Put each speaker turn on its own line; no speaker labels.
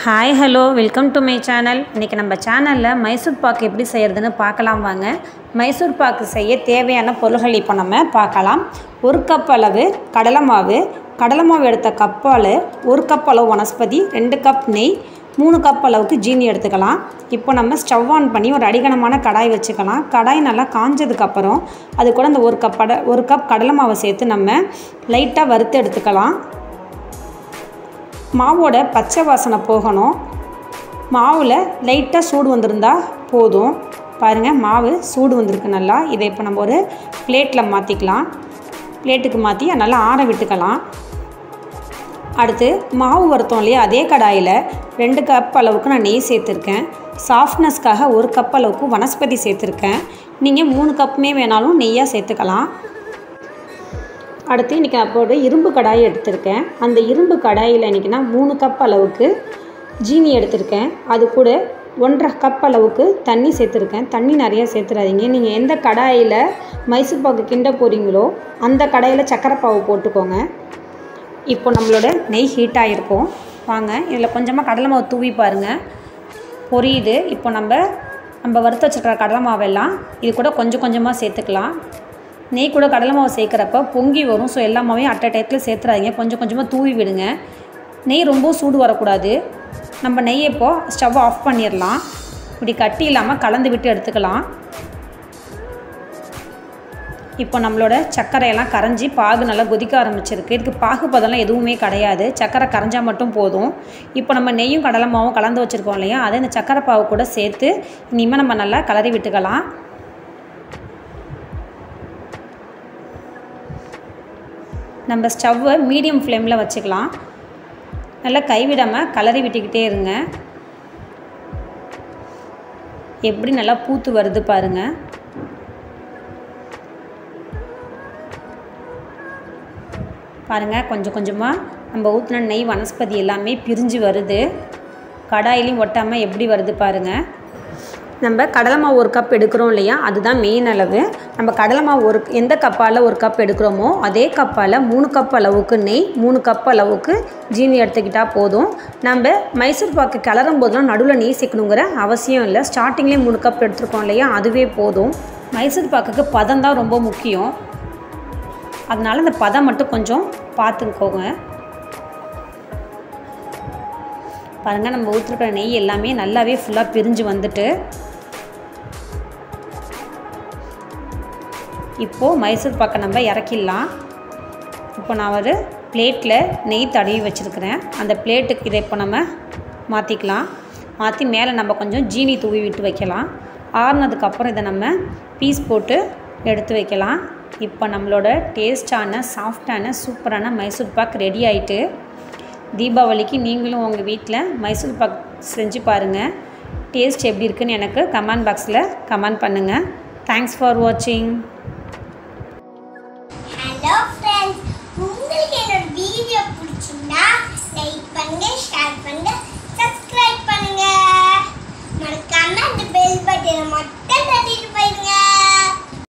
hi hello welcome to my channel இன்றைக்கி நம்ம சேனலில் மைசூர் பாக்கு எப்படி செய்கிறதுன்னு பார்க்கலாம் வாங்க மைசூர் பாக்கு செய்ய தேவையான பொருள்கள் இப்போ நம்ம பார்க்கலாம் ஒரு கப் அளவு கடலை மாவு கடலை மாவு எடுத்த கப்பால் ஒரு கப் அளவு வனஸ்பதி ரெண்டு கப் நெய் மூணு கப் அளவுக்கு ஜீனி எடுத்துக்கலாம் இப்போ நம்ம ஸ்டவ் ஆன் பண்ணி ஒரு அடிகனமான கடாய் வச்சுக்கலாம் கடாய் நல்லா காஞ்சதுக்கப்புறம் அது கூட அந்த ஒரு கப் பட ஒரு கப் கடலை மாவை சேர்த்து நம்ம லைட்டாக வறுத்து எடுத்துக்கலாம் மாவோட பச்சை வாசனை போகணும் மாவில் லைட்டாக சூடு வந்திருந்தா போதும் பாருங்கள் மாவு சூடு வந்திருக்கு நல்லா இதை இப்போ நம்ம ஒரு பிளேட்டில் மாற்றிக்கலாம் பிளேட்டுக்கு மாற்றி நல்லா ஆற விட்டுக்கலாம் அடுத்து மாவு வறுத்தோம் இல்லையா அதே கடாயில் ரெண்டு கப் அளவுக்கு நான் நெய் சேர்த்துருக்கேன் சாஃப்ட்னஸ்க்காக ஒரு கப் அளவுக்கு வனஸ்பதி சேர்த்துருக்கேன் நீங்கள் மூணு கப்புமே வேணாலும் நெய்யாக சேர்த்துக்கலாம் அடுத்து இன்றைக்கி நான் அப்போது இரும்பு கடாய் எடுத்திருக்கேன் அந்த இரும்பு கடாயில் இன்றைக்கி நான் மூணு கப் அளவுக்கு ஜீனி எடுத்திருக்கேன் அது கூட ஒன்றரை கப் அளவுக்கு தண்ணி சேர்த்துருக்கேன் தண்ணி நிறையா சேர்த்துறாதீங்க நீங்கள் எந்த கடாயில் மைசூர் பாக்கு கிண்ட போகிறீங்களோ அந்த கடாயில் சக்கரை பாவு போட்டுக்கோங்க இப்போ நம்மளோட நெய் ஹீட் ஆகிருக்கும் வாங்க இதில் கொஞ்சமாக கடலை மாவு தூவி பாருங்கள் பொரியுது இப்போ நம்ம நம்ம வறுத்து வச்சுருக்கிற கடலை மாவெல்லாம் இது கூட கொஞ்சம் கொஞ்சமாக சேர்த்துக்கலாம் நெய் கூட கடலை மாவு சேர்க்குறப்ப பொங்கி வரும் ஸோ எல்லா மாவையும் அட் அ டயத்தில் சேர்த்துறாதீங்க கொஞ்சம் கொஞ்சமாக தூவி விடுங்க நெய் ரொம்ப சூடு வரக்கூடாது நம்ம நெய் இப்போ ஸ்டவ் ஆஃப் பண்ணிடலாம் இப்படி கட்டி இல்லாமல் கலந்து விட்டு எடுத்துக்கலாம் இப்போ நம்மளோட சர்க்கரையெல்லாம் கரைஞ்சி பாகு நல்லா கொதிக்க ஆரம்பிச்சிருக்கு இதுக்கு பாகு பதம்லாம் எதுவுமே கிடையாது சர்க்கரை கரைஞ்சால் மட்டும் போதும் இப்போ நம்ம நெய்யும் கடலை மாவும் கலந்து வச்சுருக்கோம் இல்லையா அதை இந்த சர்க்கரை பாவு கூட சேர்த்து இனிமேல் நம்ம நல்லா கலரி விட்டுக்கலாம் நம்ம ஸ்டவ்வை மீடியம் ஃப்ளேமில் வச்சுக்கலாம் நல்லா கைவிடாமல் கலரி விட்டுக்கிட்டே இருங்க எப்படி நல்லா பூத்து வருது பாருங்கள் பாருங்கள் கொஞ்சம் கொஞ்சமாக நம்ம ஊற்றின நெய் வனஸ்பதி எல்லாமே பிரிஞ்சு வருது கடாயிலையும் ஒட்டாமல் எப்படி வருது பாருங்கள் நம்ம கடலை மாவு ஒரு கப் எடுக்கிறோம் இல்லையா அதுதான் மெயின் அளவு நம்ம கடலை மாவு ஒரு எந்த கப்பால் ஒரு கப் எடுக்கிறோமோ அதே கப்பால் மூணு கப் அளவுக்கு நெய் மூணு கப் அளவுக்கு ஜீனி எடுத்துக்கிட்டால் போதும் நம்ம மைசூர் பாக்கு கிளறும் போதெல்லாம் நடுவில் நெய் சேர்க்கணுங்கிற அவசியம் இல்லை ஸ்டார்டிங்லேயே மூணு கப் எடுத்துருக்கோம் இல்லையா அதுவே போதும் மைசூர் பாக்குக்கு பதம் தான் ரொம்ப முக்கியம் அதனால் அந்த பதம் மட்டும் கொஞ்சம் பார்த்துக்கோங்க பாருங்கள் நம்ம ஊற்றிருக்கிற நெய் எல்லாமே நல்லாவே ஃபுல்லாக பிரிஞ்சு வந்துட்டு இப்போது மைசூர் பாக்கை நம்ம இறக்கிடலாம் இப்போ நான் ஒரு பிளேட்டில் நெய் தடவி வச்சுருக்கிறேன் அந்த பிளேட்டுக்கு இதை இப்போ நம்ம மாற்றிக்கலாம் மாற்றி மேலே நம்ம கொஞ்சம் ஜீனி தூவி விட்டு வைக்கலாம் ஆறுனதுக்கப்புறம் இதை நம்ம பீஸ் போட்டு எடுத்து வைக்கலாம் இப்போ நம்மளோட டேஸ்டான சாஃப்டான சூப்பரான மைசூர் பாக் ரெடி ஆகிட்டு தீபாவளிக்கு நீங்களும் உங்கள் வீட்டில் மைசூர் பாக் செஞ்சு பாருங்கள் டேஸ்ட் எப்படி இருக்குன்னு எனக்கு கமெண்ட் பாக்ஸில் கமெண்ட் பண்ணுங்கள் தேங்க்ஸ் ஃபார் வாட்சிங்